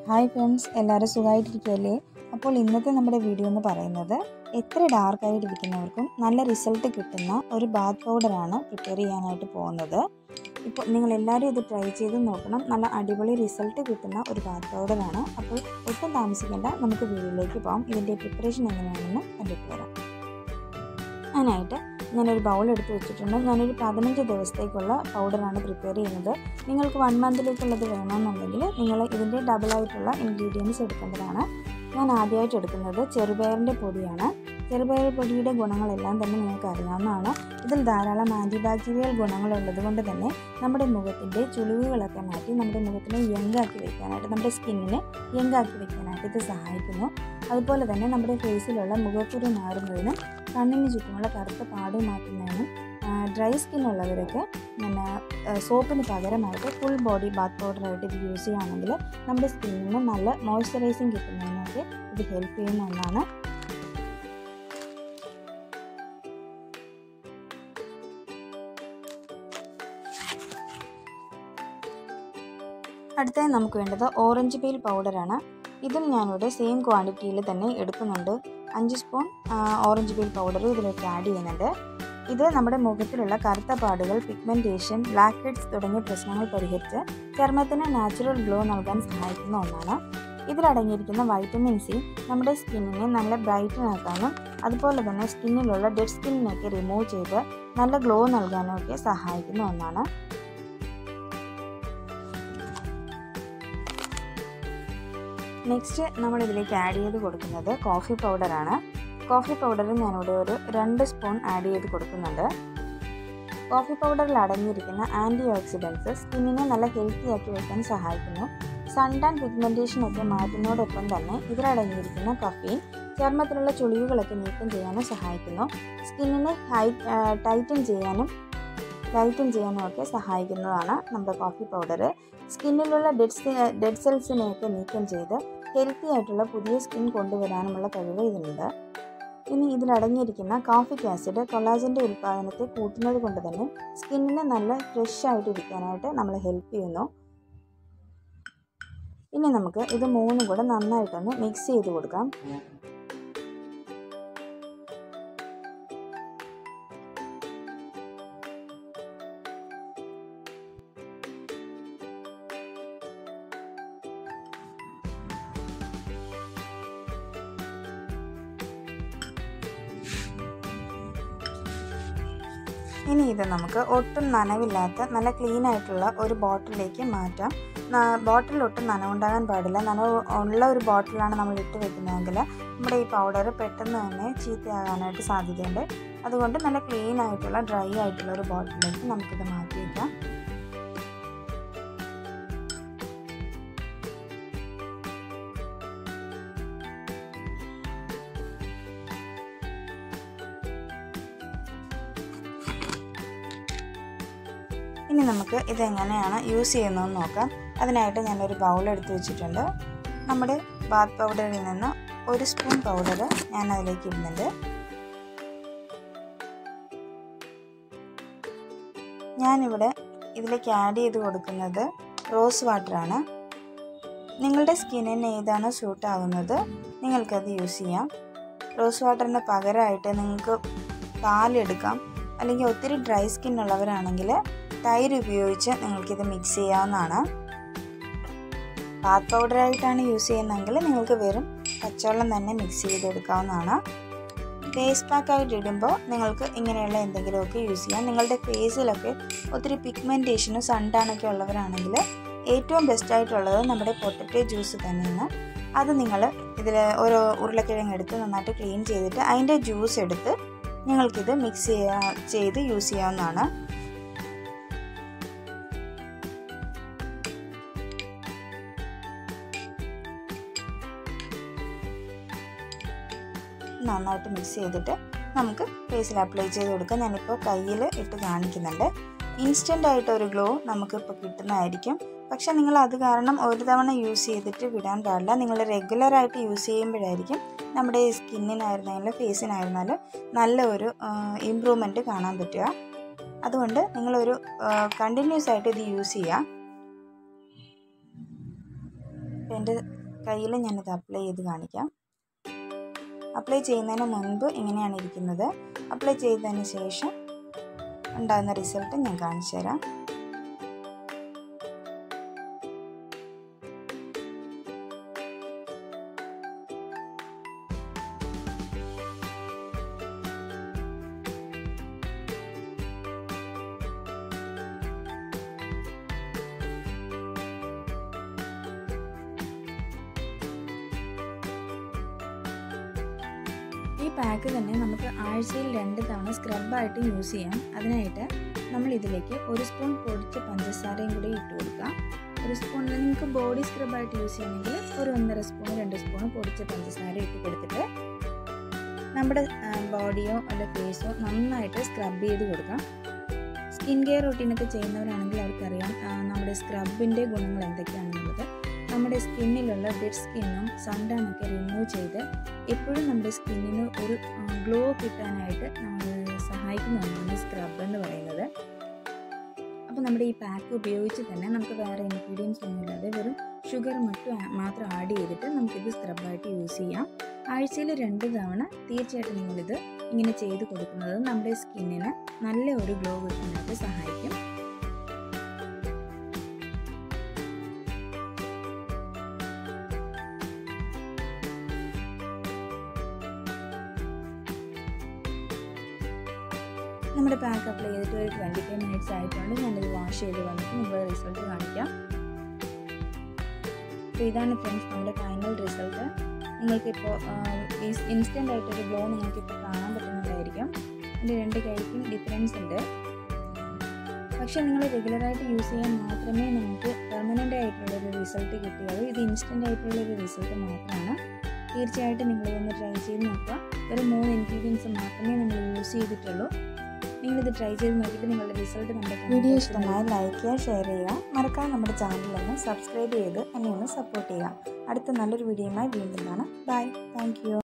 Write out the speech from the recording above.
hi friends എല്ലാവരും സുഖമായിട്ടിരിക്കുകയല്ലേ അപ്പോൾ ഇന്നത്തെ നമ്മുടെ വീഡിയോ എന്ന് പറയുന്നത് എത്ര ഡാർക്കായിട്ടിരിക്കുന്നവർക്കും നല്ല റിസൾട്ട് കിട്ടുന്ന ഒരു ബാത്ത് പൗഡറാണ് പ്രിപ്പയർ ചെയ്യാനായിട്ട് പോകുന്നത് ഇപ്പോൾ നിങ്ങൾ എല്ലാവരും ഇത് ട്രൈ ചെയ്ത് നോക്കണം നല്ല അടിപൊളി റിസൾട്ട് കിട്ടുന്ന ഒരു ബാത്ത് പൗഡറാണ് അപ്പോൾ ഒട്ടും താമസിക്കേണ്ട നമുക്ക് വീഡിയോയിലേക്ക് പോകാം ഇതിൻ്റെ പ്രിപ്പറേഷൻ എങ്ങനെയാണെന്ന് കണ്ടിട്ട് വരാം അതിനായിട്ട് ഞാനൊരു ബൗൾ എടുത്ത് വെച്ചിട്ടുണ്ട് ഞാനൊരു പതിനഞ്ച് ദിവസത്തേക്കുള്ള പൗഡറാണ് പ്രിപ്പയർ ചെയ്യുന്നത് നിങ്ങൾക്ക് വൺ മന്തിലേക്കുള്ളത് വേണമെന്നുണ്ടെങ്കിൽ നിങ്ങൾ ഇതിൻ്റെ ഡബിളായിട്ടുള്ള ഇൻഗ്രീഡിയൻസ് എടുക്കേണ്ടതാണ് ഞാൻ ആദ്യമായിട്ട് എടുക്കുന്നത് ചെറുപയറിൻ്റെ പൊടിയാണ് ചെറുപയർ പൊടിയുടെ ഗുണങ്ങളെല്ലാം തന്നെ നിങ്ങൾക്ക് അറിയാവുന്നതാണ് ഇതിൽ ധാരാളം ആൻറ്റി ബാക്ടീരിയൽ ഗുണങ്ങളുള്ളത് കൊണ്ട് തന്നെ നമ്മുടെ മുഖത്തിൻ്റെ ചുളിവുകളൊക്കെ മാറ്റി നമ്മുടെ മുഖത്തിനെ യങ്ങാക്കി വെക്കാനായിട്ട് നമ്മുടെ സ്കിന്നിനെ യങ്ങാക്കി വെക്കാനായിട്ട് ഇത് സഹായിക്കുന്നു അതുപോലെ തന്നെ നമ്മുടെ ഫേസിലുള്ള മുഖക്കുരു മാറുന്നതിനും കണ്ണിന് ചുറ്റുമുള്ള കറുത്ത പാട് മാറ്റുന്നതിനും ഡ്രൈ സ്കിൻ ഉള്ളവരൊക്കെ പിന്നെ സോപ്പിന് പകരമായിട്ട് ഫുൾ ബോഡി ബാത്ത് പൗഡറായിട്ട് ഇത് യൂസ് ചെയ്യുകയാണെങ്കിൽ നമ്മുടെ സ്കിന്നിന് നല്ല മോയ്സ്ചറൈസിങ് കിട്ടുന്നതിനൊക്കെ ഇത് ഹെൽപ്പ് ചെയ്യുന്ന ഒന്നാണ് അടുത്തായി നമുക്ക് വേണ്ടത് ഓറഞ്ച് പീൽ പൗഡറാണ് ഇതും ഞാനിവിടെ സെയിം ക്വാണ്ടിറ്റിയിൽ തന്നെ എടുക്കുന്നുണ്ട് അഞ്ച് സ്പൂൺ ഓറഞ്ച് പീൽ പൗഡർ ഇതിലേക്ക് ആഡ് ചെയ്യുന്നുണ്ട് ഇത് നമ്മുടെ മുഖത്തിലുള്ള കറുത്ത പാടുകൾ പിഗ്മെൻറ്റേഷൻ ബ്ലാക്ക് ഹെഡ്സ് തുടങ്ങിയ പ്രശ്നങ്ങൾ പരിഹരിച്ച് ചർമ്മത്തിന് നാച്ചുറൽ ഗ്ലോ നൽകാൻ സഹായിക്കുന്ന ഒന്നാണ് ഇതിലടങ്ങിയിരിക്കുന്ന വൈറ്റമിൻ സി നമ്മുടെ സ്കിന്നിനെ നല്ല ബ്രൈറ്റൻ ആക്കാനും അതുപോലെ തന്നെ സ്കിന്നിലുള്ള ഡെഡ് സ്കിന്നിനൊക്കെ റിമൂവ് ചെയ്ത് നല്ല ഗ്ലോ നൽകാനും ഒക്കെ സഹായിക്കുന്ന ഒന്നാണ് നെക്സ്റ്റ് നമ്മൾ ഇതിലേക്ക് ആഡ് ചെയ്ത് കൊടുക്കുന്നത് കോഫി പൗഡറാണ് കോഫി പൗഡർ ഞാനിവിടെ ഒരു രണ്ട് സ്പൂൺ ആഡ് ചെയ്ത് കൊടുക്കുന്നുണ്ട് കോഫി പൗഡറിൽ അടങ്ങിയിരിക്കുന്ന ആൻറ്റി ഓക്സിഡൻസ് സ്കിന്നിനെ നല്ല ഹെൽത്തി ആക്കി വയ്ക്കാൻ സഹായിക്കുന്നു സൺ ടാൻ പിഗ്മെൻറ്റേഷൻ ഒക്കെ മാറ്റുന്നതോടൊപ്പം തന്നെ ഇതിലടങ്ങിയിരിക്കുന്ന കഫീൻ ചർമ്മത്തിലുള്ള ചുളിവുകളൊക്കെ നീക്കം ചെയ്യാനും സഹായിക്കുന്നു സ്കിന്നിനെ ഹൈ ടൈറ്റൻ ചെയ്യാനും ലൈറ്റൻ ചെയ്യാനും ഒക്കെ സഹായിക്കുന്നതാണ് നമ്മുടെ കോഫി പൗഡർ സ്കിന്നിലുള്ള ഡെഡ് ഡെഡ് സെൽസിനെയൊക്കെ നീക്കം ചെയ്ത് ഹെൽത്തി ആയിട്ടുള്ള പുതിയ സ്കിൻ കൊണ്ടുവരാനുമുള്ള കഴിവ് ഇതിനുണ്ട് ഇനി ഇതിലടങ്ങിയിരിക്കുന്ന കാഫിക് ആസിഡ് കൊളാജൻ്റെ ഉൽപ്പാദനത്തെ കൂട്ടുന്നത് കൊണ്ട് തന്നെ സ്കിന്നിനെ നല്ല ഫ്രഷ് ആയിട്ട് ഇരിക്കാനായിട്ട് നമ്മളെ ഹെൽപ്പ് ചെയ്യുന്നു ഇനി നമുക്ക് ഇത് മൂന്നും കൂടെ നന്നായിട്ടൊന്ന് മിക്സ് ചെയ്ത് കൊടുക്കാം ഇനി ഇത് നമുക്ക് ഒട്ടും നനവില്ലാത്ത നല്ല ക്ലീൻ ആയിട്ടുള്ള ഒരു ബോട്ടിലേക്ക് മാറ്റാം ബോട്ടിൽ ഒട്ടും നനവുണ്ടാകാൻ പാടില്ല നനവ് ഉള്ള ഒരു ബോട്ടിലാണ് നമ്മൾ ഇട്ട് വെക്കുന്നതെങ്കിൽ നമ്മുടെ ഈ പൗഡർ പെട്ടെന്ന് തന്നെ ചീത്തയാകാനായിട്ട് സാധ്യതയുണ്ട് അതുകൊണ്ട് നല്ല ക്ലീൻ ആയിട്ടുള്ള ഡ്രൈ ആയിട്ടുള്ള ഒരു ബോട്ടിലേക്ക് നമുക്കിത് മാറ്റി വയ്ക്കാം ഇനി നമുക്ക് ഇതെങ്ങനെയാണ് യൂസ് ചെയ്യുന്നതെന്ന് നോക്കാം അതിനായിട്ട് ഞാനൊരു ബൗൾ എടുത്ത് വെച്ചിട്ടുണ്ട് നമ്മുടെ ബാത്ത് പൗഡറിൽ നിന്ന് ഒരു സ്പൂൺ പൗഡർ ഞാൻ അതിലേക്ക് ഇടുന്നുണ്ട് ഞാനിവിടെ ഇതിലേക്ക് ആഡ് ചെയ്ത് കൊടുക്കുന്നത് റോസ് വാട്ടറാണ് നിങ്ങളുടെ സ്കിന്നിന് ഏതാണോ സ്യൂട്ട് ആകുന്നത് നിങ്ങൾക്കത് യൂസ് ചെയ്യാം റോസ് വാട്ടറിന് പകരമായിട്ട് നിങ്ങൾക്ക് പാലെടുക്കാം അല്ലെങ്കിൽ ഒത്തിരി ഡ്രൈ സ്കിൻ ഉള്ളവരാണെങ്കിൽ തൈര് ഉപയോഗിച്ച് നിങ്ങൾക്കിത് മിക്സ് ചെയ്യാവുന്നതാണ് ബാത്ത് പൗഡറായിട്ടാണ് യൂസ് ചെയ്യുന്നതെങ്കിൽ നിങ്ങൾക്ക് വെറും പച്ചവെള്ളം തന്നെ മിക്സ് ചെയ്തെടുക്കാവുന്നതാണ് ഫേസ് പാക്കായിട്ട് ഇടുമ്പോൾ നിങ്ങൾക്ക് ഇങ്ങനെയുള്ള എന്തെങ്കിലുമൊക്കെ യൂസ് ചെയ്യാം നിങ്ങളുടെ ഫേസിലൊക്കെ ഒത്തിരി പിഗ്മെൻറ്റേഷനും സൺടാനൊക്കെ ഉള്ളവരാണെങ്കിൽ ഏറ്റവും ബെസ്റ്റ് ആയിട്ടുള്ളത് നമ്മുടെ പൊട്ടറ്റോ ജ്യൂസ് തന്നെയാണ് അത് നിങ്ങൾ ഇതിൽ ഓരോ ഉരുളക്കിഴങ്ങ് എടുത്ത് നന്നായിട്ട് ക്ലീൻ ചെയ്തിട്ട് അതിൻ്റെ ജ്യൂസ് എടുത്ത് നിങ്ങൾക്കിത് മിക്സ് ചെയ്യാ ചെയ്ത് യൂസ് ചെയ്യാവുന്നതാണ് നന്നായിട്ട് മിക്സ് ചെയ്തിട്ട് നമുക്ക് ഫേസിൽ അപ്ലൈ ചെയ്ത് കൊടുക്കാം ഞാനിപ്പോൾ കയ്യിൽ ഇട്ട് കാണിക്കുന്നുണ്ട് ഇൻസ്റ്റൻ്റ് ആയിട്ട് ഒരു ഗ്ലോ നമുക്കിപ്പോൾ കിട്ടുന്നതായിരിക്കും പക്ഷെ നിങ്ങൾ അത് കാരണം ഒരു തവണ യൂസ് ചെയ്തിട്ട് വിടാൻ പാടില്ല നിങ്ങൾ റെഗുലറായിട്ട് യൂസ് ചെയ്യുമ്പോഴായിരിക്കും നമ്മുടെ സ്കിന്നിനായിരുന്നാലും ഫേസിനായിരുന്നാലും നല്ല ഒരു ഇമ്പ്രൂവ്മെൻറ്റ് കാണാൻ പറ്റുക അതുകൊണ്ട് നിങ്ങളൊരു കണ്ടിന്യൂസ് ആയിട്ട് ഇത് യൂസ് ചെയ്യുക അപ്പോൾ എൻ്റെ കയ്യിൽ ഞാനിത് അപ്ലൈ ചെയ്ത് കാണിക്കാം അപ്ലൈ ചെയ്യുന്നതിന് മുൻപ് ഇങ്ങനെയാണ് ഇരിക്കുന്നത് അപ്ലൈ ചെയ്തതിന് ശേഷം ഉണ്ടാകുന്ന റിസൾട്ട് ഞാൻ കാണിച്ചു തരാം ഈ പാക്ക് തന്നെ നമുക്ക് ആഴ്ചയിൽ രണ്ട് തവണ സ്ക്രബായിട്ട് യൂസ് ചെയ്യാം അതിനായിട്ട് നമ്മൾ ഇതിലേക്ക് ഒരു സ്പൂൺ പൊടിച്ച പഞ്ചസാരയും കൂടി ഇട്ട് കൊടുക്കാം ഒരു സ്പൂൺ നിങ്ങൾക്ക് ബോഡി സ്ക്രബായിട്ട് യൂസ് ചെയ്യണമെങ്കിൽ ഒരു ഒന്നര സ്പൂൺ രണ്ട് സ്പൂൺ പൊടിച്ച പഞ്ചസാര ഇട്ട് കൊടുത്തിട്ട് നമ്മുടെ ബോഡിയോ അല്ല ഫേസോ നന്നായിട്ട് സ്ക്രബ് ചെയ്ത് കൊടുക്കാം സ്കിൻ കെയർ റൊട്ടീനൊക്കെ ചെയ്യുന്നവരാണെങ്കിൽ അവർക്കറിയാം നമ്മുടെ സ്ക്രബിൻ്റെ ഗുണങ്ങൾ എന്തൊക്കെയാണെന്നുള്ളത് നമ്മുടെ സ്കിന്നിലുള്ള ഡെഡ് സ്കിന്നും സൺടാനൊക്കെ റിമൂവ് ചെയ്ത് എപ്പോഴും നമ്മുടെ സ്കിന്നിന് ഒരു ഗ്ലോ കിട്ടാനായിട്ട് സഹായിക്കുന്ന ഒന്നാണ് സ്ക്രബ് എന്ന് പറയുന്നത് അപ്പോൾ നമ്മുടെ ഈ പാക്ക് ഉപയോഗിച്ച് തന്നെ നമുക്ക് വേറെ ഇൻഗ്രീഡിയൻസ് ഒന്നുമില്ലാതെ വെറും ഷുഗർ മറ്റും മാത്രം ആഡ് ചെയ്തിട്ട് നമുക്കിത് സ്ക്രബായിട്ട് യൂസ് ചെയ്യാം ആഴ്ചയിൽ രണ്ട് തവണ തീർച്ചയായിട്ടും നിങ്ങളിത് ഇങ്ങനെ ചെയ്ത് കൊടുക്കുന്നത് നമ്മുടെ സ്കിന്നിന് നല്ല ഒരു ഗ്ലോ കിട്ടാനായിട്ട് സഹായിക്കും നമ്മുടെ പാക്ക് അപ്ലൈ ചെയ്തിട്ട് ഒരു ട്വൻറ്റി ഫൈവ് മിനിറ്റ്സ് ആയിട്ടുണ്ട് ഞാനിത് വാഷ് ചെയ്ത് വന്നിട്ട് നിങ്ങൾ റിസൾട്ട് കാണിക്കാം അപ്പോൾ ഇതാണ് ഫ്രണ്ട്സ് നമ്മുടെ ഫൈനൽ റിസൾട്ട് നിങ്ങൾക്കിപ്പോൾ ഇൻസ്റ്റൻ്റ് ആയിട്ടൊരു ഗ്ലോ നിങ്ങൾക്കിപ്പോൾ കാണാൻ പറ്റുന്നുണ്ടായിരിക്കും എൻ്റെ രണ്ട് കൈക്കും ഡിഫറൻസ് ഉണ്ട് പക്ഷേ നിങ്ങൾ റെഗുലറായിട്ട് യൂസ് ചെയ്യാൻ മാത്രമേ നമുക്ക് പെർമനൻ്റ് ആയിട്ടുള്ളൊരു റിസൾട്ട് കിട്ടുകയുള്ളൂ ഇത് ഇൻസ്റ്റൻ്റ് ആയിട്ടുള്ളൊരു റിസൾട്ട് മാത്രമാണ് തീർച്ചയായിട്ടും നിങ്ങളിതൊന്ന് ട്രൈ ചെയ്ത് നോക്കുക ഒരു മൂന്ന് ഇൻഗ്രീഡിയൻസ് മാത്രമേ നമ്മൾ യൂസ് ചെയ്തിട്ടുള്ളൂ നിങ്ങളിത് ട്രൈ ചെയ്ത് നോക്കിയിട്ട് നിങ്ങളുടെ റിസൾട്ട് നമ്മുടെ വീഡിയോ ഇഷ്ടമായ ലൈക്ക് ചെയ്യുക ഷെയർ ചെയ്യുക മറക്കാതെ നമ്മുടെ ചാനലൊന്ന് സബ്സ്ക്രൈബ് ചെയ്ത് എന്നെ ഒന്ന് സപ്പോർട്ട് ചെയ്യുക അടുത്ത നല്ലൊരു വീഡിയോയുമായി വീണ്ടും കാണാം ബൈ താങ്ക്